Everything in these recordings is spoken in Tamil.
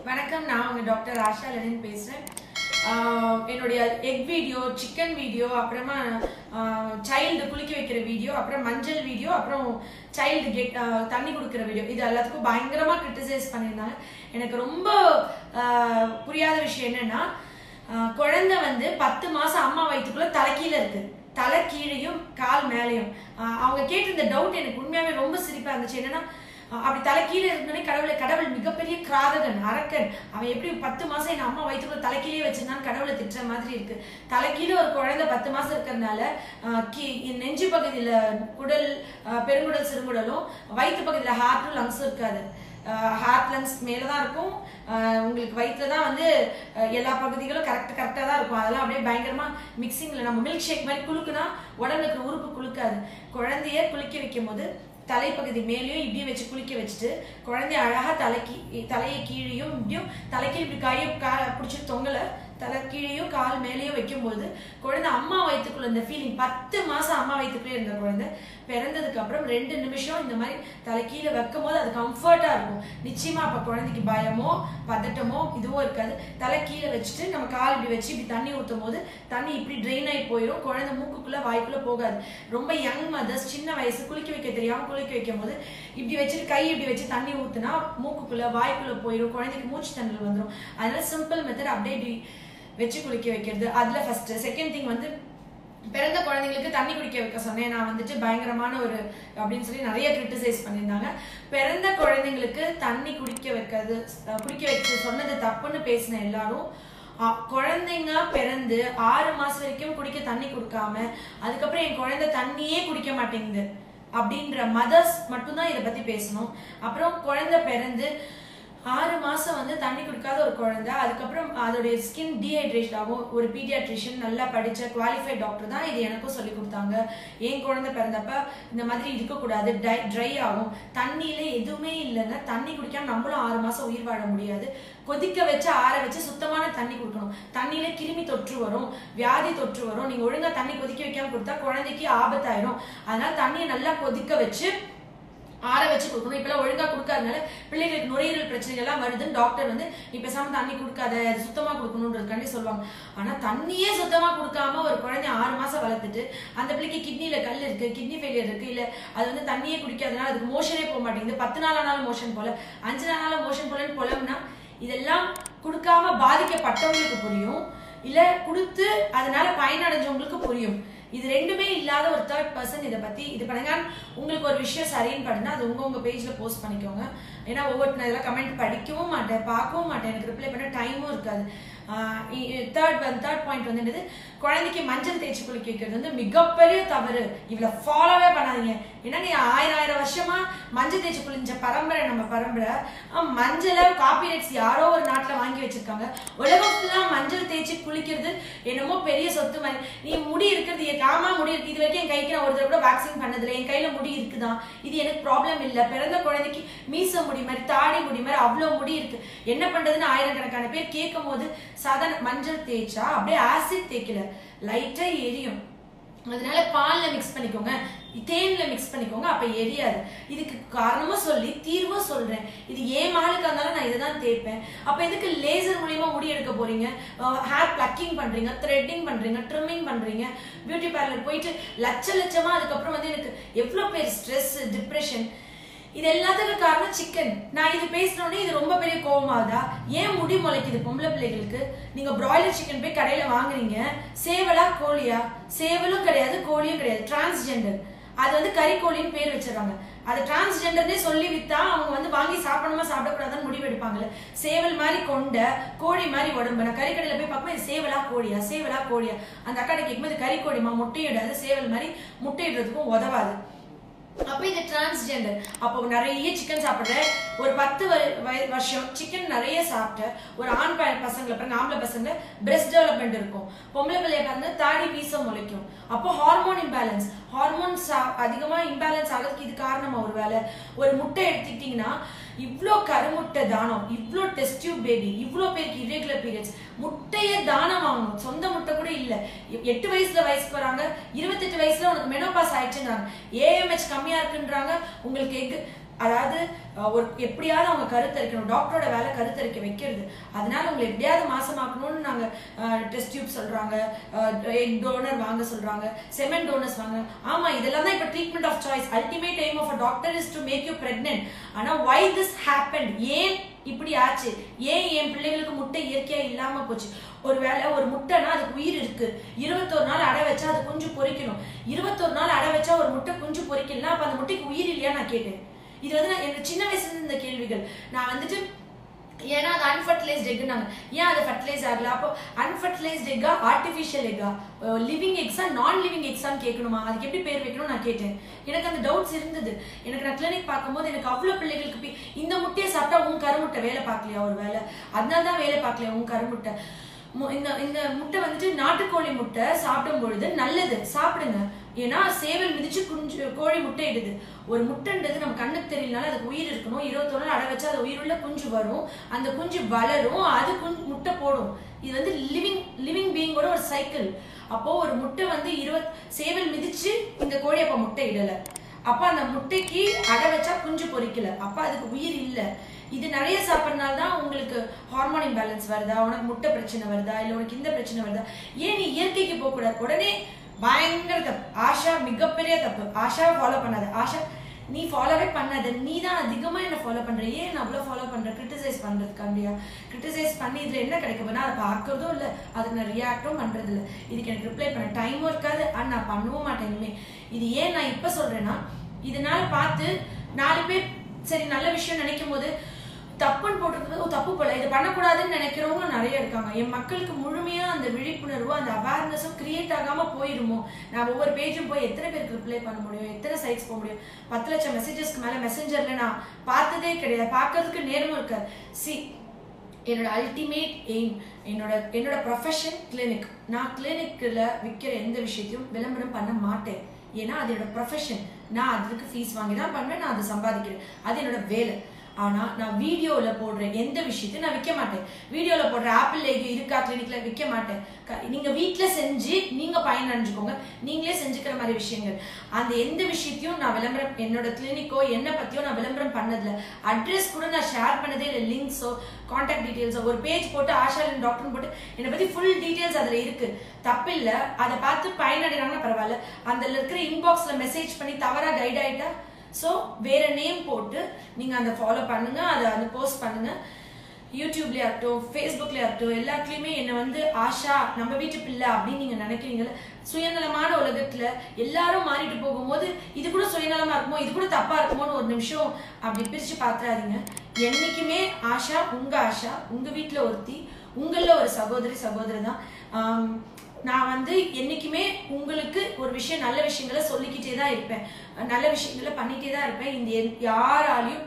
வணக்கம் நான் உங்க டாக்டர் ஆஷா லெனின் பேசுறேன் ஆஹ் என்னுடைய எக் வீடியோ சிக்கன் வீடியோ அப்புறமா சைல்டு குளிக்க வைக்கிற வீடியோ அப்புறம் மஞ்சள் வீடியோ அப்புறம் சைல்டு கெட் தண்ணி கொடுக்குற வீடியோ இது எல்லாத்துக்கும் பயங்கரமா கிரிட்டிசைஸ் பண்ணியிருந்தாங்க எனக்கு ரொம்ப ஆஹ் புரியாத விஷயம் என்னன்னா ஆஹ் குழந்தை வந்து பத்து மாசம் அம்மா வயிற்றுக்குள்ள தலைக்கீழ இருக்கு தலை கீழையும் கால் மேலேயும் ஆஹ் அவங்க கேட்டிருந்த டவுட் எனக்கு உண்மையாவே ரொம்ப சிரிப்பா இருந்துச்சு என்னன்னா அஹ் அப்படி தலை கீழே இருந்தோடனே கடவுளை கடவுள் மிகப்பெரிய கிராதகன் அரக்கன் அவன் எப்படி பத்து மாசம் என் அம்மா வயிற்றுக்குள்ள தலைக்கீழே வச்சிருந்தான்னு கடவுளை திட்டுற மாதிரி இருக்கு தலைக்கீழே ஒரு குழந்தை பத்து மாசம் இருக்கிறதுனால அஹ் கீ- நெஞ்சு பகுதியில குடல் அஹ் பெருங்குடல் சிறுங்குடலும் வயிற்று பகுதியில ஹார்ட்டும் லங்ஸும் இருக்காது ஹார்ட் லங்ஸ் மேலே தான் இருக்கும் அஹ் உங்களுக்கு வயிற்றுல தான் வந்து அஹ் எல்லா பகுதிகளும் கரெக்ட் கரெக்டாக தான் இருக்கும் அதெல்லாம் அப்படியே பயங்கரமா மிக்சிங்கில் நம்ம மில்க் ஷேக் மாதிரி குலுக்குனா உடம்புல இருக்கிற உறுப்பு குலுக்காது குழந்தைய குளிக்க வைக்கும் போது தலைப்பகுதி மேலேயும் இப்படியும் வச்சு குளிக்க வச்சுட்டு குழந்தைய அழகா தலைக்கு தலையை கீழேயும் இப்படியும் தலைக்கு இப்படி கையை கா பிடிச்சி தொங்கல தலை கீழேயும் கால் மேலேயும் வைக்கும்போது குழந்தை அம்மா வயிற்றுக்குள்ள இந்த ஃபீலிங் பத்து மாசம் அம்மா வயிற்றுக்குள்ளே இருந்த குழந்தை பிறந்ததுக்கு அப்புறம் ரெண்டு நிமிஷம் இந்த மாதிரி தலை கீழே வைக்கும் போது அது கம்ஃபர்ட்டா இருக்கும் நிச்சயமா அப்ப குழந்தைக்கு பயமோ பதட்டமோ இதுவோ இருக்காது தலை கீழே வச்சுட்டு நம்ம கால் இப்படி வச்சு இப்படி தண்ணி ஊற்றும் போது தண்ணி இப்படி ட்ரெயின் ஆகி போயிடும் குழந்தை மூக்குக்குள்ள வாய்க்குள்ள போகாது ரொம்ப யங் மதர்ஸ் சின்ன வயசு குளிக்க வைக்க தெரியாம குளிக்க வைக்கும் போது இப்படி வச்சுட்டு கை இப்படி வச்சு தண்ணி ஊத்துனா மூக்குக்குள்ள வாய்க்குள்ள போயிடும் குழந்தைக்கு மூச்சு தண்ணல் வந்துடும் அதனால சிம்பிள் மெத்தட் அப்படியே இப்படி வச்சு குளிக்க வைக்கிறது அதுல ஃபர்ஸ்ட் செகண்ட் திங் வந்து பிறந்த குழந்தைங்களுக்கு தண்ணி குடிக்க வைக்க சொன்னேன் நான் வந்துட்டு பயங்கரமான ஒரு அப்படின்னு சொல்லி நிறைய கிரிட்டிசைஸ் பண்ணியிருந்தாங்க பிறந்த குழந்தைங்களுக்கு தண்ணி குடிக்க வைக்கிறது அஹ் குடிக்க வைக்க சொன்னது தப்புன்னு பேசின எல்லாரும் அஹ் குழந்தைங்க பிறந்து ஆறு மாசம் வரைக்கும் குடிக்க தண்ணி கொடுக்காம அதுக்கப்புறம் என் குழந்தை தண்ணியே குடிக்க மாட்டேங்குது அப்படின்ற மதர்ஸ் மட்டும்தான் இதை பத்தி பேசணும் அப்புறம் குழந்தை பிறந்து ஆறு மாசம் வந்து தண்ணி குடிக்காத ஒரு குழந்தை அதுக்கப்புறம் அதோடைய ஸ்கின் டீஹைட்ரேஷன் ஆகும் ஒரு பீடியாட்ரிஷியன் நல்லா படிச்ச குவாலிஃபைட் டாக்டர் தான் இது எனக்கும் சொல்லி கொடுத்தாங்க என் குழந்தை பிறந்தப்ப இந்த மாதிரி இருக்கக்கூடாது ட்ரை ட்ரை ஆகும் தண்ணியில எதுவுமே இல்லைன்னா தண்ணி குடிக்காம நம்மளும் ஆறு மாசம் உயிர் வாழ முடியாது கொதிக்க வச்சு ஆற வச்சு சுத்தமான தண்ணி கொடுக்கணும் தண்ணியில கிருமி தொற்று வரும் வியாதி தொற்று வரும் நீங்க ஒழுங்கா தண்ணி கொதிக்க வைக்காம கொடுத்தா குழந்தைக்கு ஆபத்தாயிரும் அதனால தண்ணியை நல்லா கொதிக்க வச்சு ஆற வச்சு கொடுக்கணும் இப்பெல்லாம் ஒழுங்கா கொடுக்காதனால பிள்ளைகளுக்கு நுரையீரல் பிரச்சனை எல்லாம் வருதுன்னு டாக்டர் வந்து நீ பேசாம தண்ணி கொடுக்காத அது சுத்தமா கொடுக்கணுன்றதுக்காண்டி சொல்லுவாங்க ஆனா தண்ணியே சுத்தமா கொடுக்காம ஒரு குழந்தை ஆறு மாசம் வளர்த்துட்டு அந்த பிள்ளைக்கு கிட்னில கல் இருக்கு கிட்னி ஃபெயிலியர் இருக்கு இல்ல அது வந்து தண்ணியே குடிக்காதனால அதுக்கு மோஷனே போக மாட்டேங்குது பத்து நாள் ஆனாலும் மோஷன் போல அஞ்சு நாள் ஆனாலும் மோஷன் போலன்னு போலம்னா இதெல்லாம் கொடுக்காம பாதிக்கப்பட்டவங்களுக்கு புரியும் இல்ல கொடுத்து அதனால பயனடைஞ்சவங்களுக்கு புரியும் இது ரெண்டுமே இல்லாத ஒரு தேர்ட் பர்சன் இதை பத்தி இது பண்ணுங்க உங்களுக்கு ஒரு விஷயம் சரின்னு படுனா அது உங்க உங்க பேஜ்ல போஸ்ட் பண்ணிக்கோங்க ஏன்னா ஒவ்வொரு இதெல்லாம் கமெண்ட் படிக்கவும் மாட்டேன் பார்க்கவும் மாட்டேன் எனக்கு ரிப்ளை பண்ண டைமும் இருக்காது தேர்ட் வந்து தேர்ட் பாயிண்ட் வந்து என்னது குழந்தைக்கு மஞ்சள் தேய்ச்சி குளிக்க வைக்கிறது வந்து மிகப்பெரிய தவறு இவ்வளோ ஃபாலோவே பண்ணாதீங்க ஏன்னா நீ ஆயிரம் ஆயிரம் வருஷமா மஞ்சள் தேய்ச்சி குளிஞ்ச பரம்பரை நம்ம பரம்பரை ஆஹ் மஞ்சளை காப்பிரைட்ஸ் யாரோ ஒரு நாட்டில் வாங்கி வச்சிருக்காங்க உலகம் ஃபுல்லா மஞ்சள் தேய்ச்சி குளிக்கிறது என்னமோ பெரிய சொத்து மாதிரி நீ முடி இருக்கிறது ஆமா முடி இருக்கு இது வரைக்கும் என் கைக்கு நான் ஒரு தடவை கூட வேக்சின் பண்ணதில்லை என் கையில முடி இருக்குதான் இது எனக்கு ப்ராப்ளம் இல்லை பிறந்த குழந்தைக்கு மீச முடி மாதிரி தாடி முடி மாதிரி அவ்வளோ முடி இருக்கு என்ன பண்றதுன்னு ஆயிரக்கணக்கான பேர் கேட்கும் போது சாதாரண மஞ்சள் தேய்ச்சா அப்படியே ஆசிட் தேய்க்கல லைட்டா எரியும் அதனால பால்ல மிக்ஸ் பண்ணிக்கோங்க தேன்ல மிக்ஸ் பண்ணிக்கோங்க அப்ப எரியாது இதுக்கு காரணமும் சொல்லி தீர்வும் சொல்றேன் இது ஏன் மகளுக்கு இருந்தாலும் நான் இதை தான் தேய்ப்பேன் அப்ப எதுக்கு லேசர் மூலியமா முடி எடுக்க போறீங்க ஹேர் பிளக்கிங் பண்றீங்க த்ரெட்டிங் பண்றீங்க ட்ரிம்மிங் பண்றீங்க பியூட்டி பார்லர் போயிட்டு லட்ச லட்சமா அதுக்கப்புறம் வந்து எனக்கு எவ்வளவு பேர் ஸ்ட்ரெஸ் டிப்ரெஷன் இது எல்லாத்துக்கும் காரணம் சிக்கன் நான் இது பேசினோடனே இது ரொம்ப பெரிய கோவமாகுதா ஏன் முடி முளைக்குது பொம்பளை பிள்ளைகளுக்கு நீங்க பிராய்லர் சிக்கன் போய் கடையில வாங்குறீங்க சேவலா கோழியா சேவலும் கிடையாது கோழியும் கிடையாது டிரான்ஸ்ஜெண்டர் அது வந்து கறிக்கோழின்னு பேர் வச்சிடறாங்க அது டிரான்ஸ்ஜெண்டர்னே சொல்லி வித்தா அவங்க வந்து வாங்கி சாப்பிடணுமா சாப்பிடக்கூடாதுன்னு முடிவு எடுப்பாங்கல்ல சேவல் மாதிரி கொண்ட கோழி மாதிரி உடம்பு நான் கறிக்கடையில போய் பார்க்கும்போது இது சேவலா கோழியா சேவலா கோழியா அந்த அக்காட்ட கேட்கும்போது கறிக்கோழிமா முட்டையிடாது சேவல் மாதிரி முட்டையிடுறதுக்கும் உதவாது அப்ப இது டிரான்ஸ்ஜெண்டர் அப்போ நிறைய சிக்கன் சாப்பிடுற ஒரு பத்து வரு- வய- வருஷம் சிக்கன் நிறைய சாப்பிட்ட ஒரு ஆண் ப- பசங்களை பாருங்க ஆம்பளை பசங்க பிரஸ்ட் டெவலப்மெண்ட் இருக்கும் பொம்பளை பிள்ளைய பாருங்க தாடி பீசம் முளைக்கும் அப்போ ஹார்மோன் இம்பேலன்ஸ் ஹார்மோன்ஸ் அதிகமா இம்பேலன்ஸ் ஆகிறதுக்கு இது காரணமா ஒரு வேலை ஒரு முட்டை எடுத்துக்கிட்டீங்கன்னா இவ்ளோ கருமுட்டை தானம் இவ்ளோ டெஸ்ட் டியூப் பேபி இவ்ளோ பேருக்கு irregular பீரியட்ஸ் முட்டையை தானம் வாங்கணும் சொந்த முட்டை கூட இல்ல எ- எட்டு வயசுல வயசுக்கு வராங்க இருபத்தெட்டு வயசுல உனக்கு மெனோபாஸ் ஆயிடுச்சுன்றாங்க ஏஎம்ஹெச் கம்மியா இருக்குன்றாங்க உங்களுக்கு எக் அதாவது அஹ், ஒரு எப்படியாவது அவங்க கருத்தரிக்கணும் டாக்டரோட வேலை கருத்தரிக்க வைக்கிறது அதனால உங்களை எப்படியாவது மாசமாக்கணும்னு நாங்க டெஸ்ட் டியூப் சொல்றாங்க எக் டோனர் வாங்க சொல்றாங்க செமன் டோனர்ஸ் வாங்க ஆமா இதெல்லாம் தான் இப்ப treatment of choice ultimate aim of a doctor is to make you pregnant ஆனா வை திஸ் ஹேப்பன் ஏன் இப்படி ஆச்சு ஏன் என் பிள்ளைகளுக்கு முட்டை இயற்கையா இல்லாம போச்சு ஒருவேளை ஒரு முட்டைனா அதுக்கு உயிர் இருக்கு இருபத்தொரு நாள் அடை வச்சா அது குஞ்சு பொரிக்கணும் இருபத்தொரு நாள் அடை வச்சா ஒரு முட்டை குஞ்சு பொரிக்கலாம் அப்ப அந்த முட்டைக்கு உயிர் இல்லையா நான் கேட்டேன் இது வந்து நான் எனக்கு சின்ன வயசுல இருந்து இந்த கேள்விகள் நான் வந்துட்டு ஏன்னா அது அன்ஃபர்டிலைஸ்ட் எக்குனாங்க ஏன் அது ஃபர்டிலைஸ் ஆகல அப்போ அன்ஃபர்டிலைஸ்ட் எக்கா ஆர்டிஃபிஷியல் எக்கா லிவிங் எக்ஸா நான் லிவிங் எக்ஸான்னு கேட்கணுமா அதுக்கு எப்படி பேர் வைக்கணும் நான் கேட்டேன் எனக்கு அந்த டவுட்ஸ் இருந்தது எனக்கு நான் கிளினிக் பார்க்கும்போது எனக்கு அவ்வளோ பிள்ளைகளுக்கு பி- இந்த முட்டையை சாப்பிட்டா உன் கருமுட்டை வேலை பார்க்கலையா ஒரு வேலை அதனால தான் வேலை பார்க்கலையா உன் கருமுட்டை மு- இந்த இந்த முட்டை வந்துட்டு நாட்டுக்கோழி முட்டை சாப்பிடும் பொழுது நல்லது சாப்பிடுங்க ஏன்னா சேவல் மிதிச்சு குஞ்சு கோழி முட்டை இடுது ஒரு முட்டைன்றது நம்ம கண்ணுக்கு தெரியலனால அதுக்கு உயிர் இருக்கணும் இருபத்தொரு நாள் அடை வச்சா அது உயிருள்ள குஞ்சு வரும் அந்த குஞ்சு வளரும் அது குஞ்சு முட்டை போடும் இது வந்து லிவிங் லிவிங் பீயிங்கோட ஒரு சைக்கிள் அப்போ ஒரு முட்டை வந்து இருபத் சேவல் மிதிச்சு இந்த கோழி அப்ப முட்டை இடல அப்ப அந்த முட்டைக்கு அடை வச்சா குஞ்சு பொரிக்கல அப்ப அதுக்கு உயிர் இல்ல இது நிறைய சாப்பிட்றதுனால தான் உங்களுக்கு ஹார்மோன் இம்பேலன்ஸ் வருதா உனக்கு முட்டை பிரச்சனை வருதா இல்ல உனக்கு இந்த பிரச்சனை வருதா ஏன் நீ இயற்கைக்கு போக கூடாது உடனே பயங்கர தப்பு ஆஷா மிகப்பெரிய தப்பு ஆஷாவை ஃபாலோ பண்ணாத ஆஷா நீ ஃபாலோவே பண்ணாத நீ தான் அதிகமா என்ன ஃபாலோ பண்ற ஏன் நான் அவ்வளோ ஃபாலோ பண்ற கிரிட்டிசைஸ் பண்றதுக்காண்டியா கிரிட்டிசைஸ் பண்ணி இதுல என்ன கிடைக்க போனா அதை பார்க்கறதும் இல்ல அதுக்கு நான் ரியாக்டும் பண்றது இல்ல இதுக்கு எனக்கு ரிப்ளை பண்ண டைமும் இருக்காது அண்ட் நான் பண்ணவும் மாட்டேன் இனிமே இது ஏன் நான் இப்ப சொல்றேன்னா இதனால பார்த்து நாலு பேர் சரி நல்ல விஷயம் நினைக்கும் போது தப்புன்னு போட்டிருக்கிறது ஓ தப்பு போல இது பண்ணக்கூடாதுன்னு நினைக்கிறவங்க நிறைய இருக்காங்க என் மக்களுக்கு முழுமையா அந்த விழிப்புணர்வு அந்த அவேர்னஸும் கிரியேட் ஆகாம போயிருமோ நான் ஒவ்வொரு பேஜும் போய் எத்தனை பேருக்கு ரிப்ளை பண்ண முடியும் எத்தனை சைட்ஸ் போக முடியும் பத்து லட்சம் மெசேஜஸ்க்கு மேல மெசஞ்சர்ல நான் பார்த்ததே கிடையாது பார்க்கறதுக்கு நேரமும் இருக்காது சி என்னோட அல்டிமேட் எய்ம் என்னோட என்னோட ப்ரொஃபஷன் கிளினிக் நான் கிளினிக்கில் விற்கிற எந்த விஷயத்தையும் விளம்பரம் பண்ண மாட்டேன் ஏன்னா அது என்னோட ப்ரொஃபஷன் நான் அதுக்கு ஃபீஸ் வாங்கி தான் பண்ணுவேன் நான் அதை சம்பாதிக்கிறேன் அது என்னோட வேலை ஆனா நான் வீடியோல போடுற எந்த விஷயத்தையும் நான் விற்க மாட்டேன் வீடியோல போடுற ஆப்பிள் லேகியம் இருக்கா கிளினிக்ல விற்க மாட்டேன் க- நீங்க வீட்ல செஞ்சு நீங்க பயன் அடைஞ்சுக்கோங்க நீங்களே செஞ்சுக்கிற மாதிரி விஷயங்கள் அந்த எந்த விஷயத்தையும் நான் விளம்பரம் என்னோட கிளினிக்கோ என்ன பத்தியோ நான் விளம்பரம் பண்ணதில்ல அட்ரஸ் கூட நான் ஷேர் பண்ணதே இல்லை லிங்க்ஸோ காண்டாக்ட் டீடைல்ஸோ ஒரு பேஜ் போட்டு ஆஷாலின் டாக்டர் போட்டு என்னை பத்தி ஃபுல் டீடைல்ஸ் அதுல இருக்கு தப்பு இல்ல அதை பார்த்து பயனடைறாங்கன்னா பரவாயில்ல அந்த இருக்கிற இன்பாக்ஸ்ல மெசேஜ் பண்ணி தவறா கைட் ஆயிட்டா ஸோ வேற நேம் போட்டு நீங்க அந்த ஃபாலோ பண்ணுங்க அதை அந்த போஸ்ட் பண்ணுங்க யூடியூப்லயா இருக்கட்டும் ஃபேஸ்புக்லயா இருக்கட்டும் எல்லாத்துலயுமே என்னை வந்து ஆஷா நம்ம வீட்டு பிள்ளை அப்படின்னு நீங்க நினைக்கிறீங்கல்ல சுயநலமான உலகத்துல எல்லாரும் மாறிட்டு போகும்போது இது கூட சுயநலமா இருக்குமோ இது கூட தப்பா இருக்குமோன்னு ஒரு நிமிஷம் அப்படி பிரிச்சு பாத்துறாதீங்க என்னைக்குமே ஆஷா உங்க ஆஷா உங்க வீட்டுல ஒருத்தி உங்கள ஒரு சகோதரி சகோதரி தான் ஆம், நான் வந்து என்னைக்குமே உங்களுக்கு ஒரு விஷயம் நல்ல விஷயங்களை சொல்லிக்கிட்டே தான் இருப்பேன் நல்ல விஷயங்களை பண்ணிட்டே தான் இருப்பேன் இந்த எந்- யாராலையும்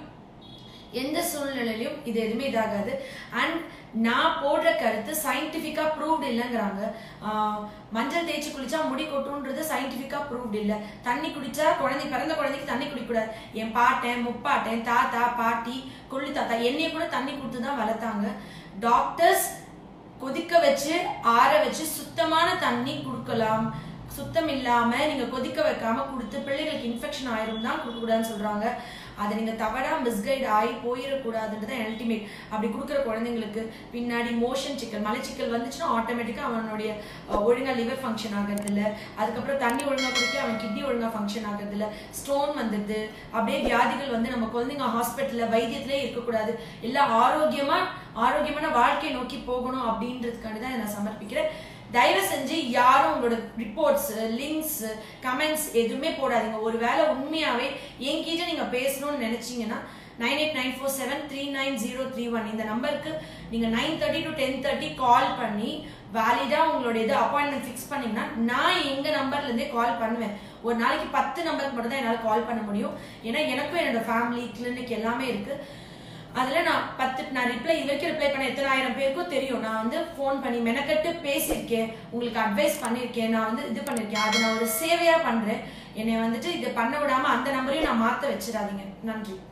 எந்த சூழ்நிலையிலும் இது எதுவுமே இதாகாது அண்ட் நான் போடுற கருத்து சயின்டிஃபிக்கா ப்ரூவ்டு இல்லைங்கிறாங்க ஆஹ் மஞ்சள் தேய்ச்சி குளிச்சா முடி கொட்டுன்றது சயின்டிஃபிக்கா ப்ரூவ்டு இல்லை தண்ணி குடிச்சா குழந்தை பிறந்த குழந்தைக்கு தண்ணி குடிக்கக்கூடாது என் பாட்டன் முப்பாட்டன் தாத்தா பாட்டி கொள்ளு தாத்தா என்னைய கூட தண்ணி கொடுத்து தான் வளர்த்தாங்க டாக்டர்ஸ் கொதிக்க வச்சு ஆற வச்சு சுத்தமான தண்ணி கொடுக்கலாம் சுத்தம் இல்லாம நீங்க கொதிக்க வைக்காம கொடுத்து பிள்ளைகளுக்கு இன்ஃபெக்ஷன் ஆயிரும் தான் கொடுக்க கூடாதுன்னு சொல்றாங்க அதை நீங்க தவறா மிஸ்கைட் ஆகி போயிடக்கூடாதுன்றது அல்டிமேட் அப்படி கொடுக்குற குழந்தைங்களுக்கு பின்னாடி மோஷன் சிக்கல் மலைச்சிக்கல் வந்துச்சுன்னா ஆட்டோமேட்டிக்கா அவனுடைய அஹ், ஒழுங்கா லிவர் ஃபங்க்ஷன் ஆகிறது இல்ல அதுக்கப்புறம் தண்ணி ஒழுங்கா குடிக்க அவன் கிட்னி ஒழுங்கா ஃபங்க்ஷன் ஆகிறது இல்ல ஸ்டோன் வந்துடுது அப்படியே வியாதிகள் வந்து நம்ம குழந்தைங்க ஹாஸ்பிட்டல்ல வைத்தியத்திலே இருக்கக்கூடாது எல்லாம் ஆரோக்கியமா ஆரோக்கியமான வாழ்க்கையை நோக்கி போகணும் அப்படின்றதுக்காண்டி தான் இதை நான் சமர்ப்பிக்கிறேன் தயவு செஞ்சு யாரும் உங்களோட ரிப்போர்ட்ஸ் லிங்க்ஸ் கமெண்ட்ஸ் எதுவுமே போடாதீங்க ஒருவேளை உண்மையாவே என்கிட்ட நீங்க பேசணும்னு நினைச்சீங்கன்னா nine eight nine four seven three nine zero three one இந்த நம்பருக்கு நீங்க nine thirty to ten thirty call பண்ணி வேலிடா உங்களோட இது அப்பாயின்மெண்ட் ஃபிக்ஸ் பண்ணீங்கன்னா நான் எங்க நம்பர்ல இருந்தே கால் பண்ணுவேன் ஒரு நாளைக்கு பத்து நம்பருக்கு மட்டும் தான் என்னால கால் பண்ண முடியும் ஏன்னா எனக்கும் என்னோட ஃபேமிலி கிளினிக் எல்லாமே இருக்கு அதுல நான் பத்து நான் ரிப்ளை இது வரைக்கும் ரிப்ளை பண்ண எத்தனை ஆயிரம் பேருக்கும் தெரியும் நான் வந்து ஃபோன் பண்ணி மெனக்கட்டு பேசியிருக்கேன் உங்களுக்கு அட்வைஸ் பண்ணியிருக்கேன் நான் வந்து இது பண்ணியிருக்கேன் அது நான் ஒரு சேவையா பண்றேன் என்னை வந்துட்டு இதை பண்ண விடாம அந்த நம்பரையும் நான் மாத்த வச்சிடாதீங்க நன்றி